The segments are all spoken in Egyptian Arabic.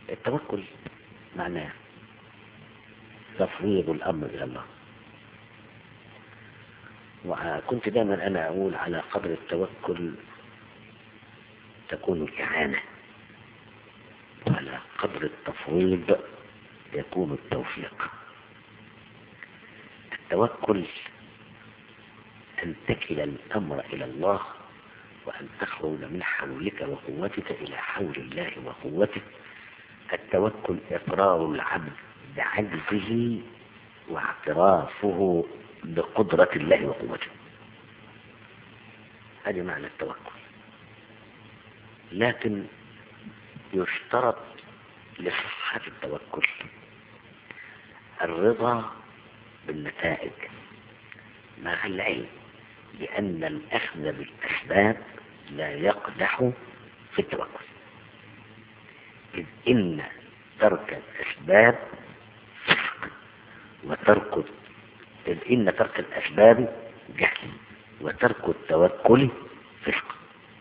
التوكل معناه تفويض الأمر إلى الله وكنت دائما أنا أقول على قدر التوكل تكون الإعانة وعلى قدر التفويض يكون التوفيق التوكل أن تكل الأمر إلى الله وأن تخرج من حولك وقوتك إلى حول الله وقوته التوكل إقرار العبد بعجزه واعترافه بقدرة الله وقوته هذه معنى التوكل لكن يشترط لصحة التوكل الرضا بالنتائج مع العلم بأن الأخذ بالأسباب لا يقدح في التوكل إذ إن ترك الأسباب فسق وترك إذ إن ترك الأسباب جهل وترك التوكل فسق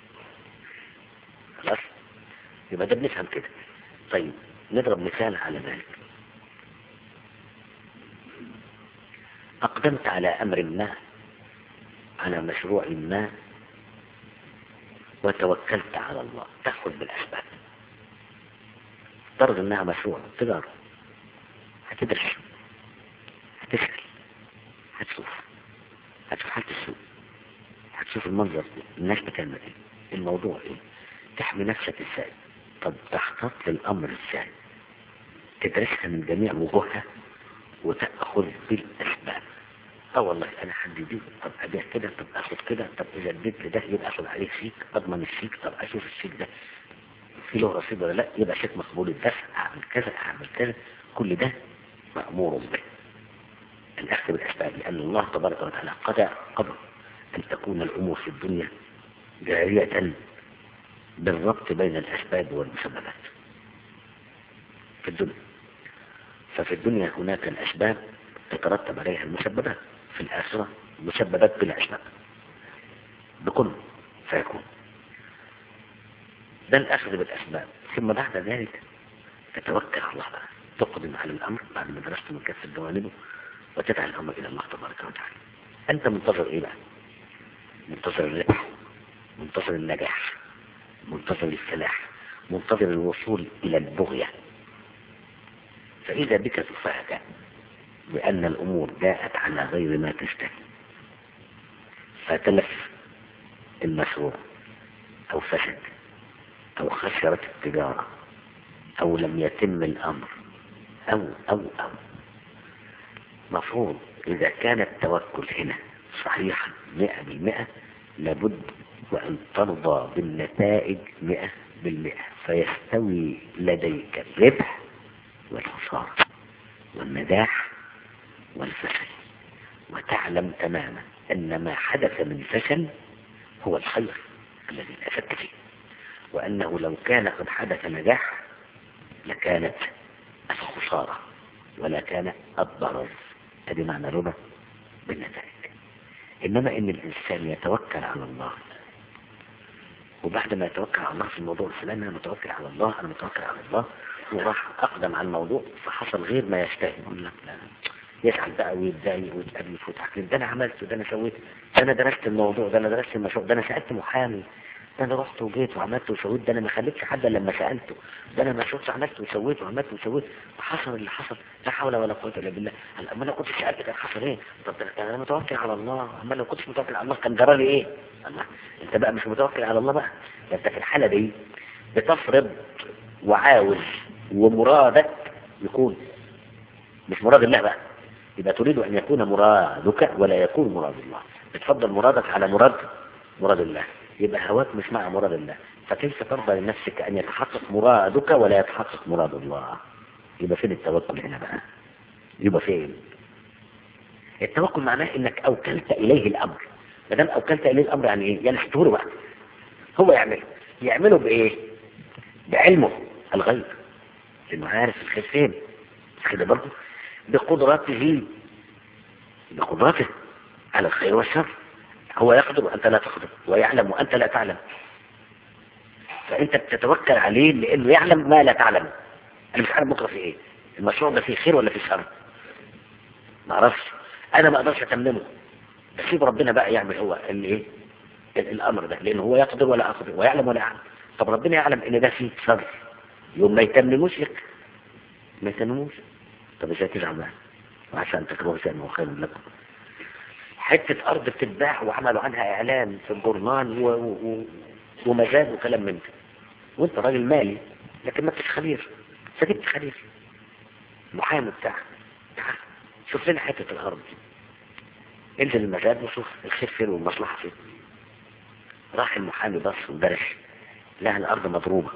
خلاص يبقى ده بنفهم كده طيب نضرب مثال على ذلك أقدمت على أمر ما على مشروع ما وتوكلت على الله تأخذ بالأسباب افترض انها مشروع تجارة هتدرس هتسأل هتشوف هتشوف حالة السوق هتشوف المنظر الناس بتعمل ايه الموضوع ايه تحمي نفسك ازاي طب تحتاط للامر ازاي تدرسها من جميع وجوهها وتأخذ بالأسباب اه والله انا حد دي طب ابيع كده طب اخد كده طب اذا اديت لده يبقى اخد عليه شيك اضمن الشيك طب اشوف الشيك ده في له رصيد ولا لا يبقى شيك مقبول الدفع اعمل كذا اعمل كذا كل ده مأمور به الاخذ بالاسباب لان الله تبارك وتعالى قضى قبل ان تكون الامور في الدنيا جارية بالربط بين الاسباب والمسببات في الدنيا ففي الدنيا هناك الاسباب تترتب عليها المسببات في الآخرة مسببات بلا أسباب بكل فيكون ده الأخذ بالأسباب ثم بعد ذلك تتوكل على الله بقى تقدم على الأمر بعد ما درست من كافة جوانبه وتدعى الأمر إلى الله تبارك وتعالى أنت منتظر إيه بقى؟ منتظر الربح منتظر النجاح منتظر الفلاح منتظر الوصول إلى البغية فإذا بك تفاجأ بأن الأمور جاءت على غير ما تشتهي فتلف المشروع أو فسد أو خسرت التجارة أو لم يتم الأمر أو أو أو مفروض إذا كان التوكل هنا صحيحا مئة بالمئة لابد وأن ترضى بالنتائج مئة بالمئة فيستوي لديك الربح والخسارة والنجاح والفشل وتعلم تماما أن ما حدث من فشل هو الخير الذي أفدت فيه وأنه لو كان قد حدث نجاح لكانت الخسارة ولا كان الضرر هذه معنى ربا بالنتائج إنما إن الإنسان يتوكل على الله وبعد ما يتوكل على الله في الموضوع الفلاني أنا متوكل على الله أنا متوكل على الله وراح أقدم على الموضوع فحصل غير ما يشتهي يقول لك لا يزعل بقى ويتضايق ويتألف وتحكي ده انا عملت ده انا سويت ده انا درست الموضوع ده انا درست المشروع ده انا سألت محامي ده انا رحت وجيت وعملت وسويت ده انا ما خليتش حد لما سألته ده انا ما شفتش عملت وسويت وعملت وسويت وحصل اللي حصل لا حول ولا قوة الا بالله هلا اما انا كنت سألت كان حصل ايه طب ده انا متوكل على الله اما لو كنتش متوكل على الله كان جرى لي ايه الله انت بقى مش متوكل على الله بقى ده انت في الحالة دي بتفرض وعاوز ومرادك يكون مش مراد الله بقى يبقى تريد أن يكون مرادك ولا يكون مراد الله بتفضل مرادك على مراد مراد الله يبقى هواك مش مع مراد الله فكيف ترضى لنفسك أن يتحقق مرادك ولا يتحقق مراد الله يبقى فين التوكل هنا بقى يبقى فين التوكل معناه انك اوكلت اليه الامر ما دام اوكلت اليه الامر يعني ايه يعني له بقى هو يعمله يعمله بايه بعلمه الغيب لانه عارف الخير فين كده برضه بقدرته بقدرته على الخير والشر هو يقدر وأنت لا تقدر ويعلم وأنت لا تعلم فأنت بتتوكل عليه لأنه يعلم ما لا تعلم انا مش عارف بكره في ايه المشروع ده فيه خير ولا فيه شر ما اعرفش انا ما اقدرش اتممه بسيب ربنا بقى يعمل هو اللي ايه ال- الامر ده لانه هو يقدر ولا اقدر ويعلم ولا يعلم طب ربنا يعلم ان ده فيه شر يوم ما يتمموش لك ما يتمموش طب ازاي تزعل بقى وعشان تكرهوا شيئا هو خير لكم حتة أرض بتتباع وعملوا عنها إعلان في الجورنال و... و... ومزاد وكلام من ده وأنت راجل مالي لكن ما انتش خبير فجبت خبير محامي بتاعك تعال شوف لنا حتة الأرض انزل المزاد وشوف الخير فين والمصلحة فين راح المحامي بص ودرس لها الأرض مضروبة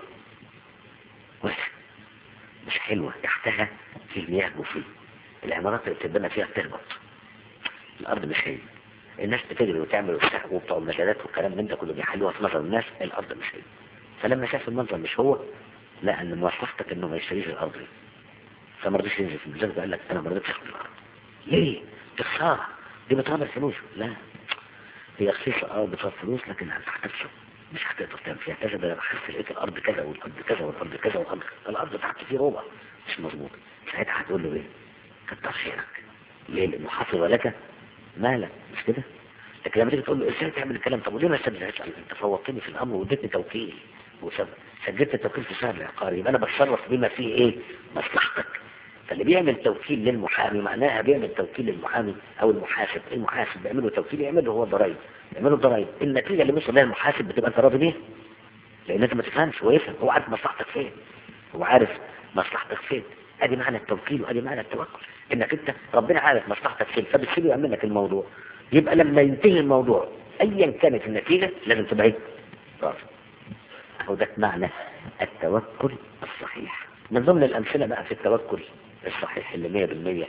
وحشة مش حلوة تحتها في مياه مفيد العمارات اللي بتتبنى فيها بتهبط الأرض مش هي الناس بتجري وتعمل وتسحب وبتوع المجالات والكلام من ده كله بيحلوها في نظر الناس الأرض مش هي فلما شاف المنظر مش هو لا ان مصلحتك انه ما يشتريش الأرض دي فما رضيش ينزل في المجال قال لك أنا ما رضيتش أخد الأرض ليه؟ دي خسارة دي بتعمل فلوس لا هي رخيصة اه بتوفر فلوس لكن هتحتفظ مش هتقدر تعمل فيها كذا ده انا بحس لقيت الارض كذا والارض كذا والارض كذا والارض كذا. الارض تحت فيه ربع مش مظبوط ساعتها هتقول له ايه؟ كتر خيرك ليه؟ لانه حصل لك مالك مش كده؟ لكن لما تيجي تقول له ازاي تعمل الكلام طب وليه ما سجلتش انت فوضتني في الامر واديتني توكيل وسجلت التوكيل في شهر العقاري يبقى انا بتصرف بما فيه ايه؟ مصلحتك فاللي بيعمل توكيل للمحامي معناها بيعمل توكيل للمحامي او المحاسب المحاسب بيعمله توكيل يعمله هو ضرايب يعمله ضرايب النتيجه اللي وصل لها المحاسب بتبقى انت راضي بيها لان انت ما تفهمش هو يفهم هو عارف مصلحتك فين هو عارف مصلحتك فين ادي معنى التوكيل وادي معنى التوكل انك انت ربنا عارف مصلحتك فين فبتسيبه يعمل لك الموضوع يبقى لما ينتهي الموضوع ايا كانت النتيجه لازم تبقى ايه راضي اهو ده معنى التوكل الصحيح من ضمن الامثله بقى في التوكل الصحيح اللي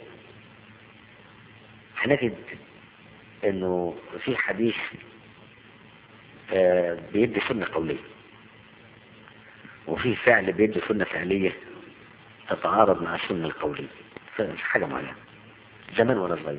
100% هنجد انه في حديث آه بيدي سنة قولية وفي فعل بيدي سنة فعلية تتعارض مع السنة القولية مش حاجة معينة زمان وانا صغير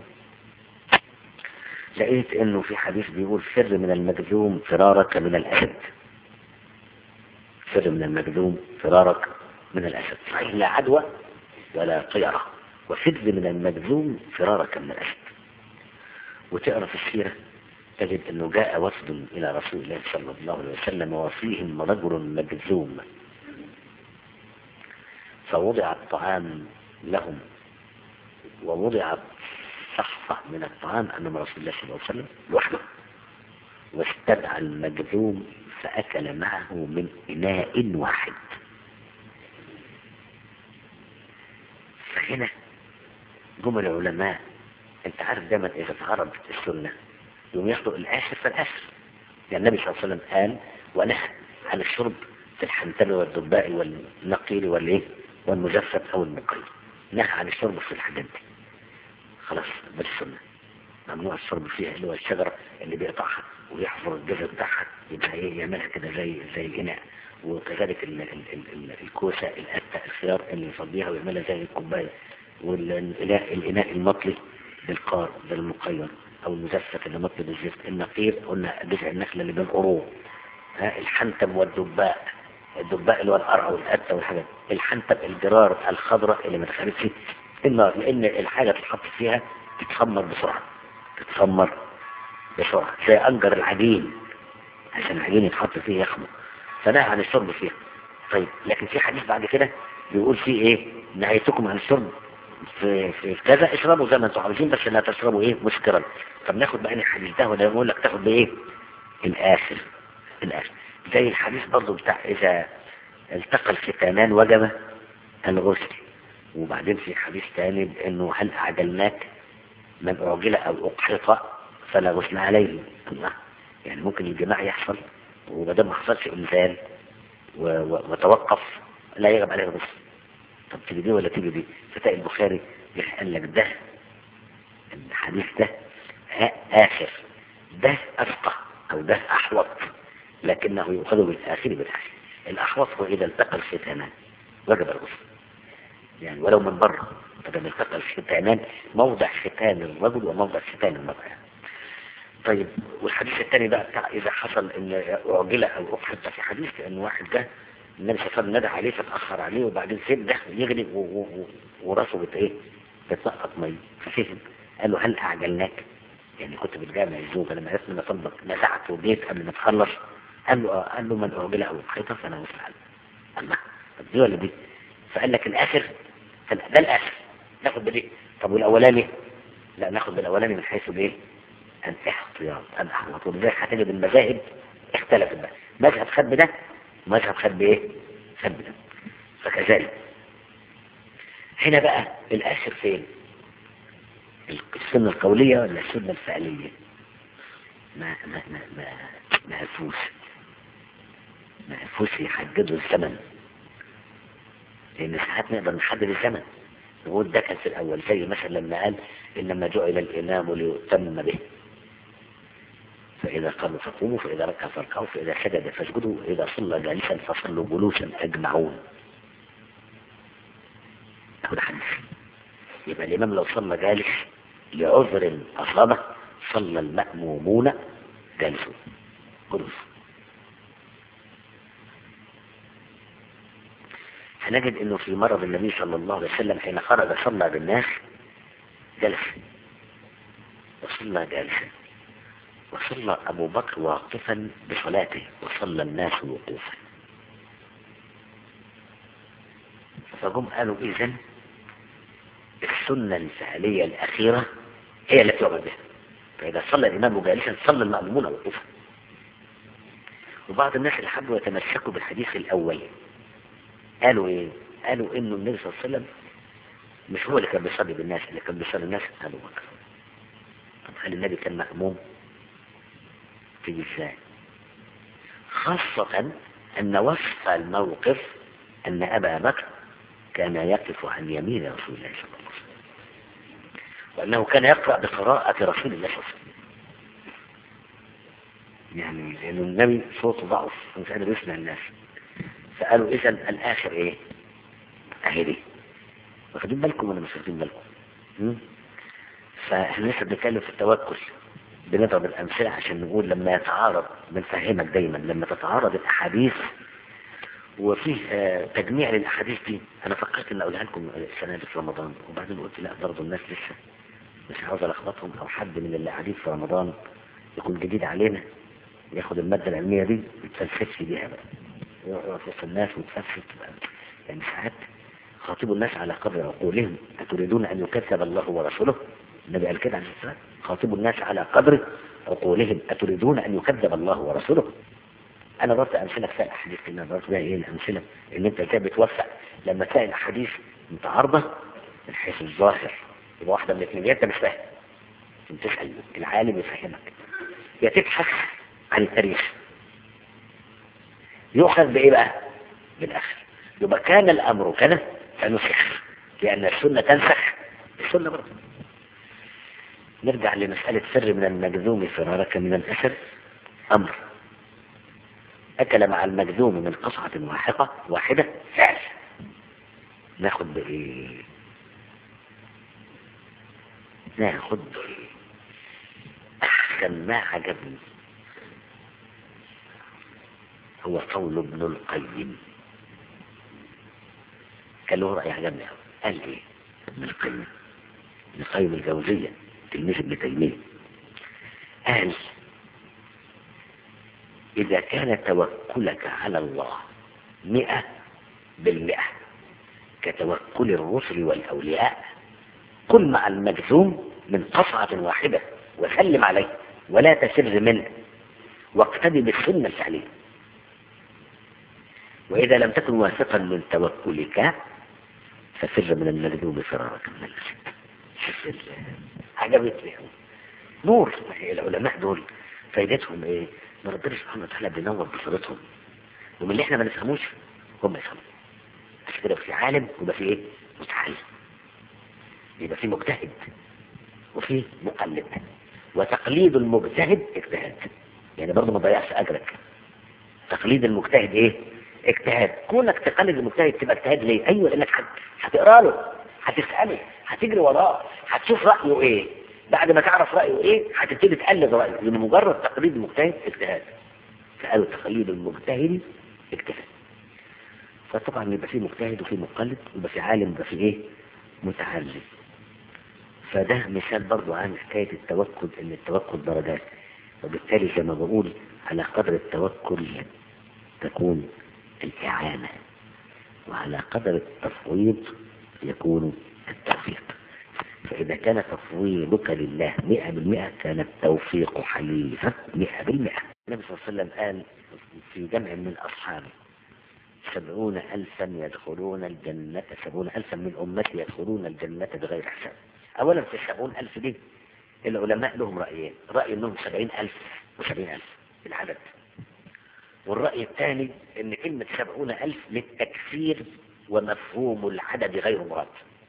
لقيت انه في حديث بيقول فر من المجذوم فرارك من الاسد فر من المجذوم فرارك من الاسد صحيح لا عدوى ولا طيرة وفر من المجذوم فرارك من الاسد وتقرا في السيرة تجد انه جاء وفد الى رسول الله صلى الله عليه وسلم وفيهم رجل مجذوم فوضع الطعام لهم ووضعت صحفة من الطعام أمام رسول الله صلى الله عليه وسلم لوحده واستدعى المجذوم فأكل معه من إناء واحد فهنا جم العلماء انت عارف دايما اذا تعرضت السنة يوم ياخدوا الآخر فالآخر يعني النبي صلى الله عليه وسلم قال ونهى عن الشرب في الحنتم والدباء والنقيل والايه والمجفف او المقيل نهى عن الشرب في الحاجات دي خلاص بس السنة ممنوع الشرب فيها اللي هو الشجرة اللي بيقطعها ويحفر الجذر بتاعها يبقى ايه يعملها كده زي زي الإناء وكذلك ال ال ال ال الكوسة القتة الخيار اللي يفضيها ويعملها زي الكوباية والإناء الإناء المطلي بالقار بالمقير أو المزفت اللي مطلي بالزفت النقير قلنا جذع النخلة اللي بالقرون ها الحنتم والدباء الدباء اللي هو القرع والقتة والحاجات الحنتم الجرار الخضراء اللي ما دخلتش النار لأن الحاجة تتحط فيها تتخمر بسرعة تتخمر بسرعة زي أنجر العجين عشان العجين يتحط فيه يخمر فنهى عن الشرب فيها طيب لكن في حديث بعد كده بيقول فيه ايه نهيتكم عن الشرب في, في كذا اشربوا زي ما انتم عاوزين بس لا تشربوا ايه مسكرا طب ناخد بقى الحديث ده ولا يقول لك تاخد بايه الاخر الاخر زي الحديث برضو بتاع اذا التقى الختانان وجب الغسل وبعدين في حديث تاني بانه هل اعجلناك من اعجل او اقحط فلا غسل عليه الله يعني ممكن الجماع يحصل وما دام ما حصلش انزال وتوقف لا يجب عليه الغسل طب تيجي دي ولا تيجي دي فتلاقي البخاري قال لك ده الحديث ده آخر ده أفقه أو ده أحوط لكنه يؤخذ بالآخر بالآخر الأحوط هو إذا التقى الختانان وجب الغسل يعني ولو من بره فإذا التقى الختانان موضع ختان الرجل وموضع ختان المرأة طيب والحديث الثاني بقى بتاع إذا حصل إن أعجل أو أحد في حديث لأن واحد ده النبي صلى الله عليه وسلم ندى عليه فتأخر عليه وبعدين سيب ده يغلب و- و- و- وراسه بت ايه بتسقط ميه ففهم قال له هل اعجلناك يعني كنت بتجامع الزوجه لما عرفت ان اطبق نزعت وجيت قبل ما تخلص قال له اه قال له من اعجل او الحيطه فانا مسلم الله طب دي ولا دي فقال لك الاخر فال- ده الاخر ناخد بدي طب والاولاني لا ناخد بالاولاني من حيث الايه الاحتياط الاحوط ولذلك هتجد المذاهب اختلفت بقى مذهب خد بده مذهب خد بايه خد بده فكذلك هنا بقى الاخر فين السنة القولية ولا السنة الفعلية ما ما ما ما ما عرفوش ما عرفوش يحددوا الزمن لأن ساعات نقدر نحدد الزمن نقول ده كان في الأول زي مثلا لما قال إنما جعل الإمام ليؤتم به فإذا قاموا فقوموا فإذا ركع فاركعوا فإذا سجد فاسجدوا وإذا صلى جالسا فصلوا جلوسا أجمعون أهو ده حديث يبقى الإمام لو صلى جالس لعذر أصابه صلى المأمومون جالسون جلوس هنجد انه في مرض النبي صلى الله عليه وسلم حين خرج صلى بالناس جلس وصلى جالسا وصلى ابو بكر واقفا بصلاته وصلى الناس وقوفا فجم قالوا اذا السنة الفعلية الأخيرة هي التي يعمل بها فإذا صلى الإمام جالسا صلى المأمومون وقوفا وبعض الناس اللي حبوا يتمسكوا بالحديث الأول قالوا إيه؟ قالوا إنه النبي صلى الله عليه وسلم مش هو اللي كان بيصلي بالناس اللي كان بيصلي الناس أبو بكر طب هل النبي كان مأموم؟ تيجي إزاي؟ خاصة أن وصف الموقف أن أبا بكر كان يقف عن يمين رسول الله صلى الله عليه وسلم وأنه كان يقرأ بقراءة رسول الله صلى الله عليه وسلم يعني لأن النبي صوته ضعف ومش قادر يسمع الناس فقالوا إذا الآخر إيه؟ أهي دي واخدين بالكم ولا مش واخدين بالكم؟ م? فاحنا لسه بنتكلم في التوكل بنضرب الأمثلة عشان نقول لما يتعارض بنفهمك دايما لما تتعارض الأحاديث وفيه آه، تجميع للأحاديث دي أنا فكرت إن أقولها لكم السنة دي في رمضان وبعدين قلت لا برضه الناس لسه مش عاوز ألخبطهم أو حد من اللي قاعدين في رمضان يكون جديد علينا ياخد المادة العلمية دي ويتفلسفش بيها بقى يقعد وسط الناس ويتفلسف بقى. يعني ساعات خاطبوا الناس على قدر عقولهم أتريدون أن يكذب الله ورسوله النبي قال كده عليه الصلاة خاطبوا الناس على قدر عقولهم أتريدون أن يكذب الله ورسوله انا ضربت امثله كفايه احاديث كلها ضربت بقى ايه الامثله ان انت كده بتوسع لما تلاقي الاحاديث متعارضه من حيث الظاهر يبقى واحده من الاثنين يا انت مش فاهم انت تسال العالم يفهمك يا تبحث عن التاريخ يؤخذ بايه بقى بالاخر يبقى كان الامر كذا فنسخ لان السنه تنسخ السنه برضه نرجع لمساله فر من المجذوم فرارك من الاسد امر أكل مع المجذوم من قصعة واحدة واحدة فعل ناخد بإيه ناخد بإيه أحسن ما عجبني هو قول ابن القيم كان له رأي عجبني أوي. قال إيه ابن القيم ابن القيم الجوزية تلميذ ابن تيمية قال إذا كان توكلك على الله مئة بالمئة كتوكل الرسل والأولياء كن مع المجزوم من قصعة واحدة وسلم عليه ولا تسر منه واقتدي بالسنة الفعلية وإذا لم تكن واثقا من توكلك ففر من المجذوب فرارك من الأسد شوف ال- عجبتني أوي. نور العلماء دول فايدتهم ايه؟ ان ربنا سبحانه وتعالى بينور بصيرتهم ومن اللي احنا ما نفهموش هم يفهموا عشان كده في عالم ويبقى في ايه؟ متعلم يبقى في مجتهد وفي مقلد وتقليد المجتهد اجتهاد يعني برضه ما تضيعش اجرك تقليد المجتهد ايه؟ اجتهاد كونك تقلد المجتهد تبقى اجتهاد ليه؟ ايوه لانك هت- هتقرا له هتساله هتجري وراه هتشوف رايه ايه بعد ما تعرف رايه ايه هتبتدي تقلد رايه لان مجرد تقليد المجتهد اجتهاد فقالوا تقليد المجتهد اجتهاد فطبعا يبقى في مجتهد وفي مقلد ويبقى في عالم ويبقى في ايه متعلم فده مثال برضو عن حكاية التوكل ان التوكل درجات وبالتالي زي ما بقول على قدر التوكل تكون الإعانة وعلى قدر التفويض يكون التوفيق فإذا كان تفويضك لله مئة بالمئة كان التوفيق حليفا مئة بالمئة النبي صلى الله عليه وسلم قال في جمع من أصحابه سبعون ألفا يدخلون الجنة سبعون ألفا من أمتي يدخلون الجنة بغير حساب أولا في السبعون ألف دي العلماء لهم رأيين رأي أنهم سبعين ألف وسبعين ألف العدد والرأي الثاني أن كلمة سبعون ألف للتكفير ومفهوم العدد غير مراد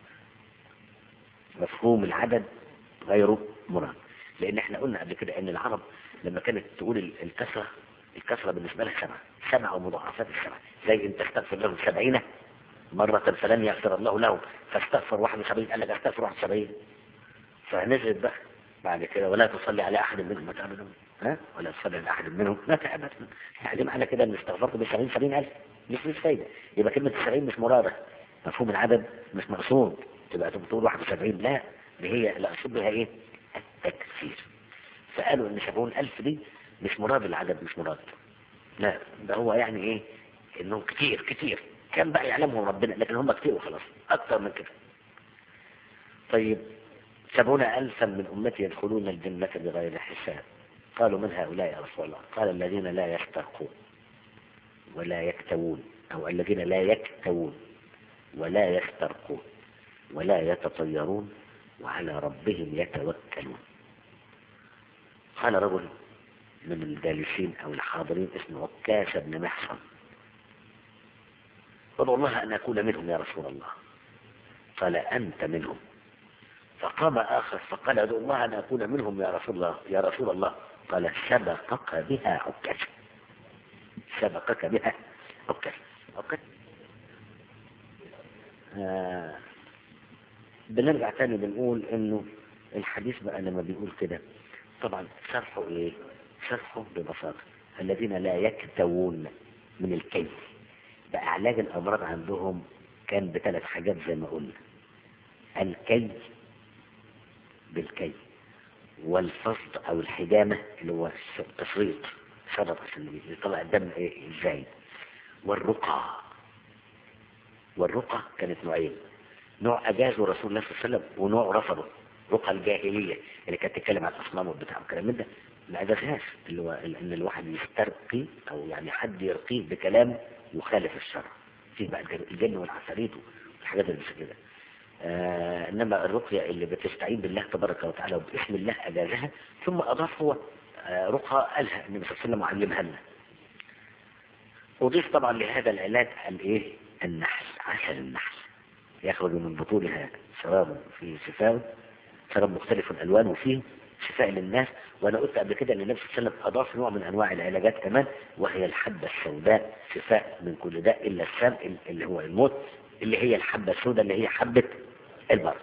مفهوم العدد غير مراد لأن احنا قلنا قبل كده أن العرب لما كانت تقول الكسرة الكسرة بالنسبة لها سبعة سبعة ومضاعفات السبعة زي أن تستغفر لهم سبعين مرة فلن يغفر الله له فاستغفر 71 قال لك استغفر 71 فنزلت بقى بعد كده ولا تصلي على أحد منهم متى أبدا ها ولا تصلي على أحد منهم متى أبدا يعني معنى كده أن استغفرت ب 70 70 ألف مش مش فايدة يبقى كلمة 70 مش مرادة مفهوم العدد مش مقصود تبقى بتقول 71 لا دي هي الأقصد بها إيه التكسير فقالوا أن 70 ألف دي مش مراد العدد مش مراد لا ده هو يعني إيه إنهم كتير كتير كان بقى يعلمهم ربنا لكن هم كتير وخلاص أكتر من كده طيب سبعون ألفا من أمتي يدخلون الجنة بغير حساب قالوا من هؤلاء يا رسول الله قال الذين لا يسترقون ولا يكتوون أو الذين لا يكتوون ولا يسترقون ولا يتطيرون وعلى ربهم يتوكلون قال رجل من الجالسين أو الحاضرين اسمه عكاش بن محصن ادعو الله أن أكون منهم يا رسول الله قال أنت منهم فقام آخر فقال ادعو الله أن أكون منهم يا رسول الله يا رسول الله قال سبقك بها عكاش سبقك بها عكاش عكاش آه بنرجع تاني بنقول انه الحديث بقى لما بيقول كده طبعا شرحه ايه شرحه ببساطة الذين لا يكتوون من الكي بقى علاج الامراض عندهم كان بثلاث حاجات زي ما قلنا الكي بالكي والفصد او الحجامة اللي هو التفريط شرط عشان يطلع الدم ايه ازاي والرقى والرقى كانت نوعين نوع أجازه رسول الله صلى الله عليه وسلم ونوع رفضه رقى الجاهلية اللي كانت تتكلم عن الأصنام والبتاع والكلام من ده ما أجازهاش اللي هو إن الواحد يسترقي أو يعني حد يرقيه بكلام يخالف الشرع في بقى الجن والعفاريت والحاجات اللي مش كده آه إنما الرقية اللي بتستعين بالله تبارك وتعالى وباسم الله أجازها ثم أضاف هو آه رقى قالها النبي صلى الله عليه وسلم وعلمها لنا أضيف طبعا لهذا العلاج الإيه النحل عسل النحل يخرج من بطونها شراب فيه شفاء شراب مختلف الألوان وفيه شفاء للناس وأنا قلت قبل كده أن النبي صلى الله عليه وسلم أضاف نوع من أنواع العلاجات كمان وهي الحبة السوداء شفاء من كل داء إلا السم اللي هو الموت اللي هي الحبة السوداء اللي هي حبة البرد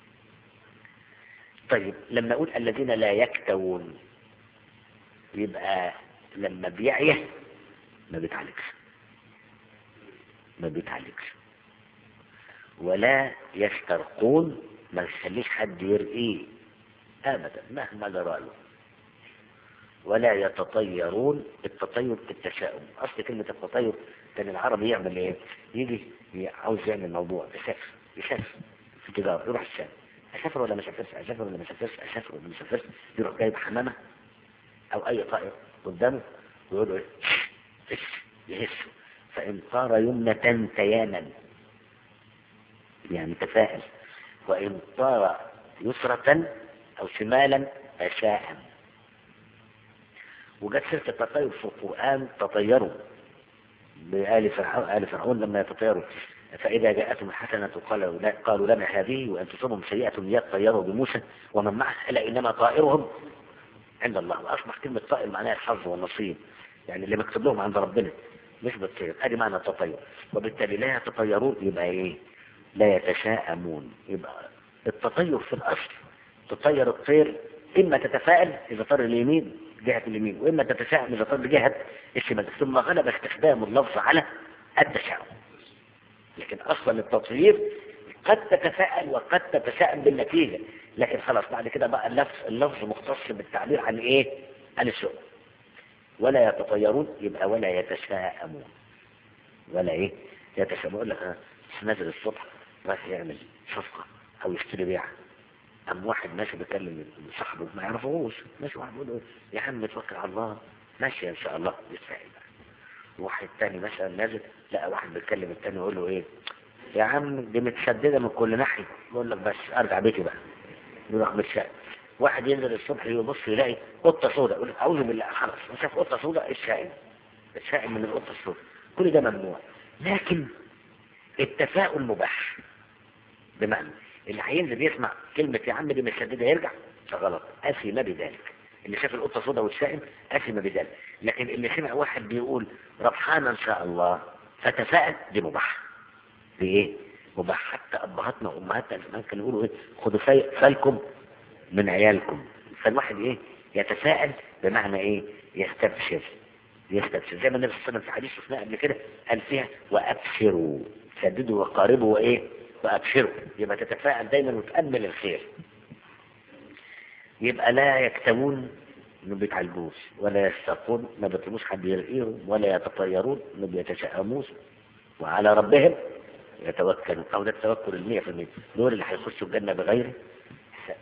طيب لما أقول الذين لا يكتوون يبقى لما بيعيه ما بيتعالجش ما بيتعالجش ولا يسترقون ما يخليش حد يرقيه ابدا مهما جرى له ولا يتطيرون التطير التشاؤم اصل كلمه التطير كان العربي يعمل ايه يجي عاوز يعمل موضوع يسافر يسافر في تجاره يروح الشام اسافر ولا ما اسافرش اسافر ولا ما اسافرش اسافر ولا ما اسافرش يروح جايب حمامه او اي طائر قدامه ويقول له ايه يهسه فان طار يمنة تياما يعني تفاءل وإن طار يسرة أو شمالا أساء وجت سيرة التطير في القرآن تطيروا بآل فرعون آل فرعون لما يتطيروا فإذا جاءتهم الحسنة قالوا لا قالوا لنا هذه وأن تصبهم سيئة يطيروا بموسى ومن معه ألا إنما طائرهم عند الله وأصبح كلمة طائر معناها الحظ والنصيب يعني اللي مكتوب لهم عند ربنا مش بالطير ادي معنى التطير وبالتالي لا يتطيرون يبقى ايه لا يتشاءمون يبقى التطير في الأصل تطير الطير إما تتفائل إذا طار اليمين جهة اليمين وإما تتشاءم إذا طار بجهة الشمال ثم غلب استخدام اللفظ على التشاؤم لكن اصلا التطهير قد تتفائل وقد تتشائم بالنتيجة لكن خلاص بعد كده بقى اللفظ اللفظ مختص بالتعبير عن ايه عن السوء ولا يتطيرون يبقى ولا يتشاءمون ولا ايه يتشاءمون يقول لك ها نازل الصبح رايح يعمل صفقة او يشتري بيعة أم واحد ماشي بيكلم صاحبه ما يعرفوش ماشي واحد بيقول له يا عم توكل على الله ماشي إن شاء الله يستحيل واحد تاني مثلا نازل لقى واحد بيتكلم التاني يقول له إيه يا عم دي متسددة من كل ناحية يقول لك بس أرجع بيتي بقى يروح بالشقة واحد ينزل الصبح يبص يلاقي قطة سوداء يقول لك أعوذ بالله خلاص شاف قطة سوداء الشائم الشائم من القطة السوداء كل ده ممنوع لكن التفاؤل مباح بمعنى اللي هينزل يسمع كلمة يا عم دي متسددة يرجع ده غلط أثم بذلك اللي شاف القطة سوداء والشائم أثم بذلك لكن اللي سمع واحد بيقول ربحان إن شاء الله فتفائل دي مباح دي إيه؟ مباح حتى أبهاتنا وأمهاتنا زمان كانوا يقولوا إيه خدوا في- فالكم من عيالكم فالواحد إيه يتساءل بمعنى إيه يستبشر يستبشر زي ما النبي صلى الله عليه وسلم في حديث شفناه قبل كده قال فيها وأبشروا سددوا وقاربوا وإيه وأبشروا يبقى تتفاءل دايما وتأمل الخير يبقى لا يكتمون ما بيتعالجوش ولا يستقون ما بيطلبوش حد يرقيهم ولا يتطيرون ما بيتشائموش وعلى ربهم يتوكلون او ده التوكل المية في المية دول اللي هيخشوا الجنة بغير حساب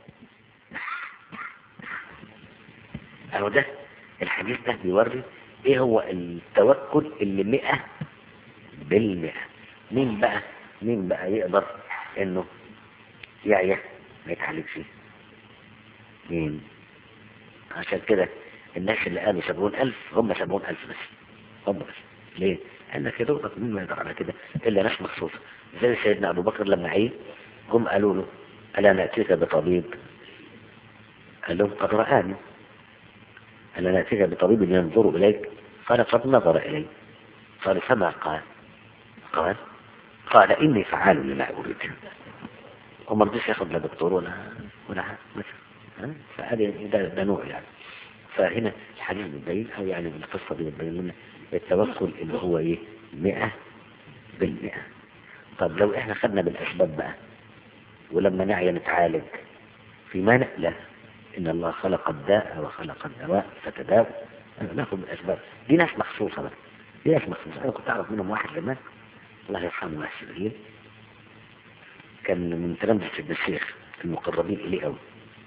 اهو ده الحديث ده بيوري ايه هو التوكل اللي مئة بالمئة مين بقى مين بقى يقدر انه يعيا ما يتعالجش فيه مين عشان كده الناس اللي قالوا سبعون ألف هم سبعون ألف بس هم بس ليه؟ قال لك يا دوبك مين ما يقدر على كده إلا ناس مخصوصة زي سيدنا أبو بكر لما عيه هم قالوا له ألا نأتيك بطبيب قال لهم قد رآني ألا نأتيك بطبيب ينظر إليك قال قد نظر إلي قال فما قال قال قال إني فعال لما أريد وما رضيش ياخد لا دكتور ولا ولا حاجة مثلا فهذه ده, ده نوع يعني فهنا الحديث بتبين او يعني القصه دي بتبين لنا التوكل اللي هو ايه 100 بالمئة طب لو احنا خدنا بالاسباب بقى ولما نعي نتعالج في مانع لا ان الله خلق الداء وخلق الدواء فتداوى ناخد بالاسباب دي ناس مخصوصه بقى دي ناس مخصوصه انا كنت اعرف منهم واحد زمان الله يرحمه ويحسن كان من تلامذة ابن الشيخ المقربين إليه أوي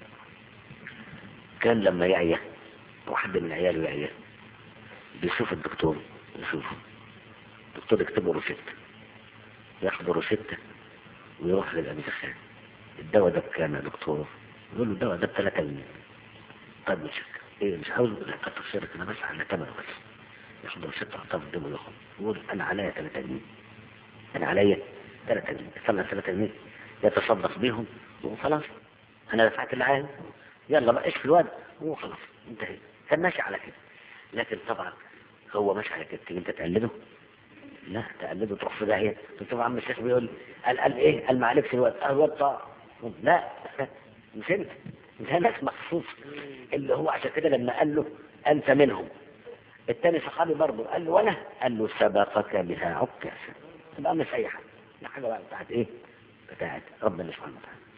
كان لما يعيا أو حد من عياله يعيا بيشوف الدكتور يشوفه الدكتور يكتب له روشتة ياخد روشتة ويروح للأبي خان الدواء ده بكام يا دكتور؟ يقول له الدواء ده ب 3 جنيه طيب مش ايه مش عاوز لا كتر خيرك انا بس على ثمنه بس ياخد روشتة يحطها في جيبه وياخد يقول انا عليا 3 جنيه انا عليا 3 جنيه استنى 3 جنيه يتصدق بيهم وخلاص انا دفعت اللي عايز يلا بقى اشفي الواد وخلاص انتهي كان ماشي على كده لكن طبعا هو ماشي على كده تيجي انت تقلده لا تقلده تروح في داهيه تشوف عم الشيخ بيقول قال قال ايه قال ما عرفش الواد قال الواد طاع لا مش انت ده ناس مخصوص اللي هو عشان كده لما قال له انت منهم التاني صحابي برضه قال له وانا قال له سبقك بها عكاشا تبقى مش اي حاجه دي حاجه بقى بتاعت ايه بتاعت ربنا سبحانه وتعالى